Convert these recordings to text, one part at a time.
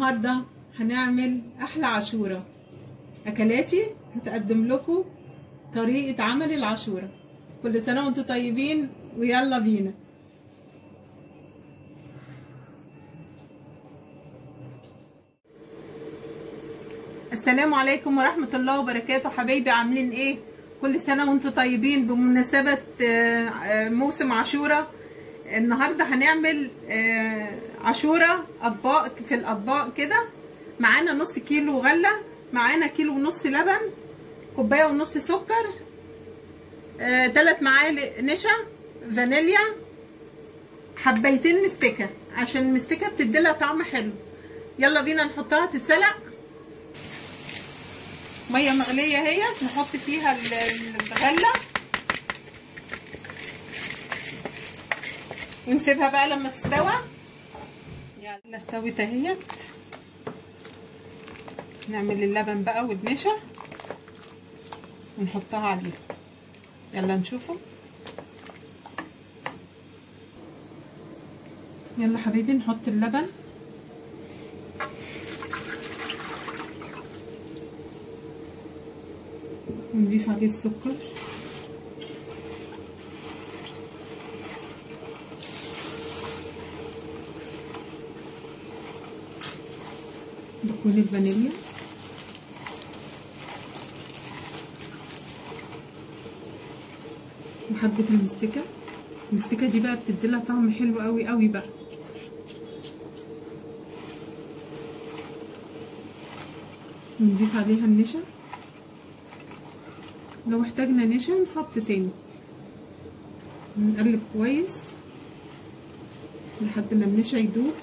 النهارده هنعمل احلى عاشوره اكلاتي هتقدم لكم طريقه عمل العاشوره كل سنه وانتم طيبين ويلا بينا السلام عليكم ورحمه الله وبركاته حبايبي عاملين ايه كل سنه وانتم طيبين بمناسبه موسم عاشوره النهارده هنعمل عاشوره اطباق في الاطباق كده معانا نص كيلو غله معانا كيلو ونص لبن كوبايه ونص سكر ثلاث معالق نشا فانيليا حبيتين مستكه عشان المستكه بتديلها طعم حلو يلا بينا نحطها تتسلق ميه مغليه اهي نحط فيها الغله ونسيبها بقى لما تستوى يلا استوت اهيت نعمل اللبن بقى والنشا ونحطها عليه يلا نشوفه يلا حبيبي نحط اللبن ونضيف عليه السكر بكون الفانيليا وحبة المستكة المستكة دي بقى بتديلها طعم حلو قوي قوي بقى نضيف عليها النشا لو احتاجنا نشا نحط تاني نقلب كويس لحد ما النشا يدوب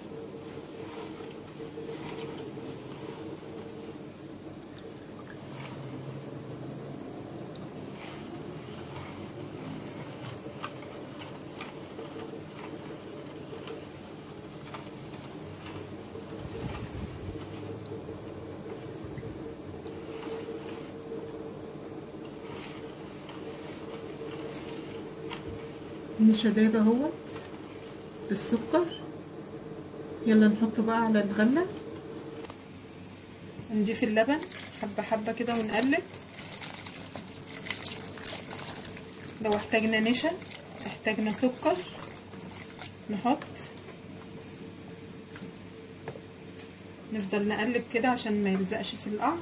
النشا دايب اهوت بالسكر يلا نحطه بقى على الغلة نضيف اللبن حبة حبة كده ونقلب لو احتاجنا نشا احتاجنا سكر نحط نفضل نقلب كده عشان ما يلزقش في القعر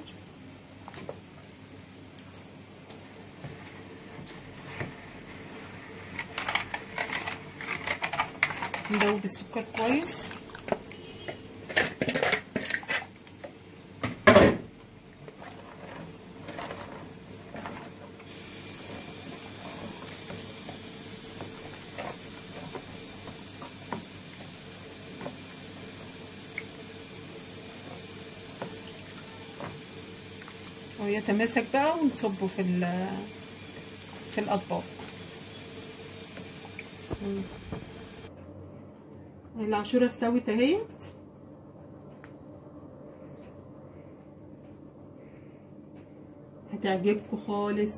ندوب السكر كويس ويتماسك بقى ونصبه في في الاطباق العاشوره استوت اهيت هتعجبكم خالص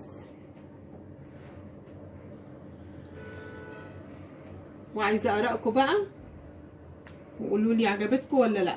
وعايزه ارائكم بقى وقولوا لي عجبتكم ولا لا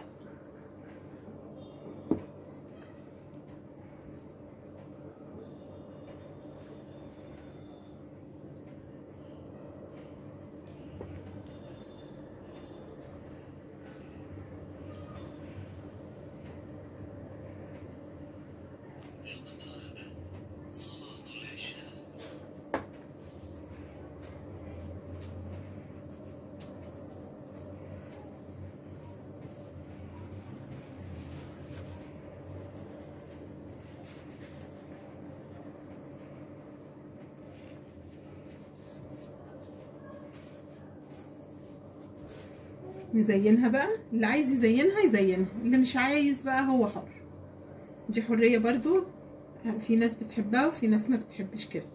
نزينها بقى اللي عايز يزينها يزينها اللي مش عايز بقى هو حر دي حريه برضو في ناس بتحبها وفي ناس ما بتحبش كده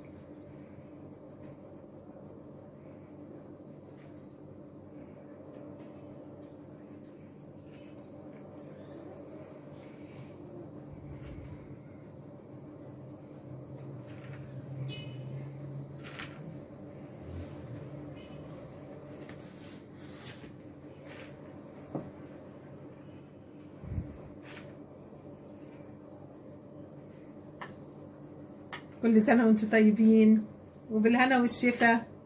كل سنة وانتم طيبين وبالهنا والشفا